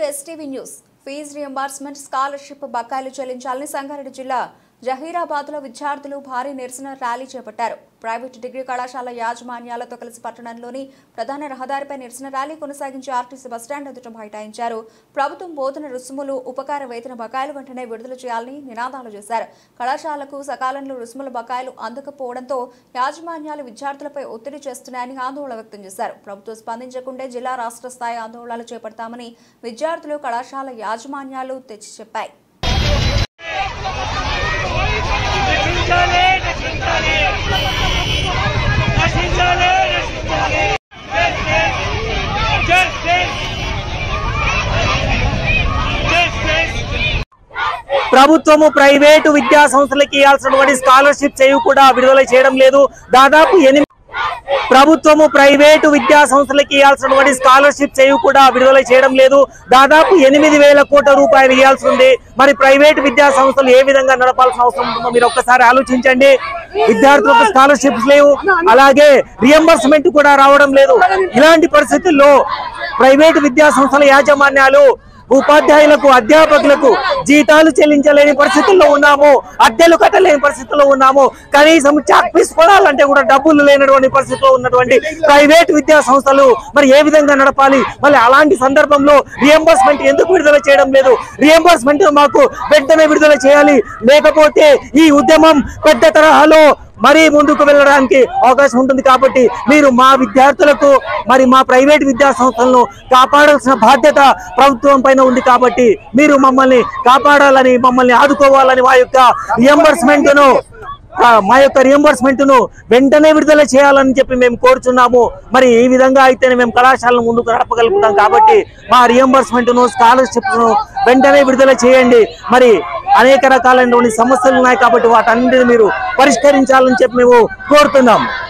STV news fee reimbursement scholarship బకాయిలు చెల్లించాలని సంగారెడ్డి జిల్లా జహీరాబాద్ లో విద్యార్థులు భారీ నిరసన ర్యాలీ చేపట్టారు ప్రైవేటు డిగ్రీ కళాశాల యాజమాన్యాలతో కలిసి పట్టణంలోని ప్రధాన రహదారిపై నిరసన ర్యాలీ కొనసాగించి ఆర్టీసీ బస్టాండ్ ఎదుట బైఠాయించారు ప్రభుత్వం బోధన రుసుములు ఉపకార వేతన బకాయిలు వెంటనే విడుదల చేయాలని నినాదాలు చేశారు కళాశాలకు సకాలంలో రుసుముల బకాయిలు అందకపోవడంతో యాజమాన్యాలు విద్యార్థులపై ఒత్తిడి చేస్తున్నాయని ఆందోళన వ్యక్తం చేశారు ప్రభుత్వం స్పందించకుంటే జిల్లా రాష్ట్ర స్థాయి ఆందోళనలు చేపడతామని విద్యార్థులు కళాశాల యాజమాన్యాలు తెచ్చి చెప్పాయి రక్షించాలి రక్షించాలి రక్షించాలి రక్షించాలి జస్టిస్ జస్టిస్ ప్రభుత్వము ప్రైవేటు విద్యా సంస్థలకు ఇవ్వాల్సినటువంటి స్కాలర్షిప్ చేయు కూడా విడుదల చేయడం లేదు దాదాపు ఎనిమిది ప్రభుత్వము ప్రైవేటు విద్యా సంస్థలకు ఇవ్వాల్సినటువంటి స్కాలర్షిప్ చేయు కూడా విడుదల చేయడం లేదు దాదాపు ఎనిమిది వేల కోట్ల రూపాయలు ఇవ్వాల్సి ఉంది మరి ప్రైవేటు విద్యా సంస్థలు ఏ విధంగా నడపాల్సిన అవసరం ఉంటుందో మీరు ఒక్కసారి ఆలోచించండి విద్యార్థులకు స్కాలర్షిప్స్ లేవు అలాగే రియంబర్స్మెంట్ కూడా రావడం లేదు ఇలాంటి పరిస్థితుల్లో ప్రైవేటు విద్యా సంస్థల యాజమాన్యాలు ఉపాధ్యాయులకు అధ్యాపకులకు జీతాలు చెల్లించలేని పరిస్థితుల్లో ఉన్నాము అద్దెలు కట్టలేని పరిస్థితుల్లో ఉన్నాము కనీసం చాక్ పీస్ కొనాలంటే కూడా డబ్బులు లేనటువంటి పరిస్థితిలో ఉన్నటువంటి ప్రైవేట్ విద్యా సంస్థలు మరి ఏ విధంగా నడపాలి మరి అలాంటి సందర్భంలో రియంబర్స్మెంట్ ఎందుకు విడుదల చేయడం లేదు రియంబర్స్మెంట్ మాకు వెంటనే విడుదల చేయాలి లేకపోతే ఈ ఉద్యమం పెద్ద తరహాలో మరీ ముందుకు వెళ్ళడానికి అవకాశం ఉంటుంది కాబట్టి మీరు మా విద్యార్థులకు మరి మా ప్రైవేట్ విద్యా సంస్థలను కాపాడాల్సిన బాధ్యత ప్రభుత్వం పైన ఉంది కాబట్టి మీరు మమ్మల్ని కాపాడాలని మమ్మల్ని ఆదుకోవాలని మా యొక్క రియంబర్స్మెంట్ ను ఆ, మా యొక్క రియంబర్స్మెంట్ ను వెంటనే విడుదల చేయాలని చెప్పి మేము కోరుచున్నాము మరి ఈ విధంగా అయితేనే మేము కళాశాలను ముందుకు నడపగలుగుతాం కాబట్టి మా రియంబర్స్మెంట్ ను స్కాలర్షిప్ ను వెంటనే విడుదల చేయండి మరి అనేక రకాలైనటువంటి సమస్యలు ఉన్నాయి కాబట్టి వాటన్నిటిని మీరు పరిష్కరించాలని చెప్పి మేము కోరుతున్నాము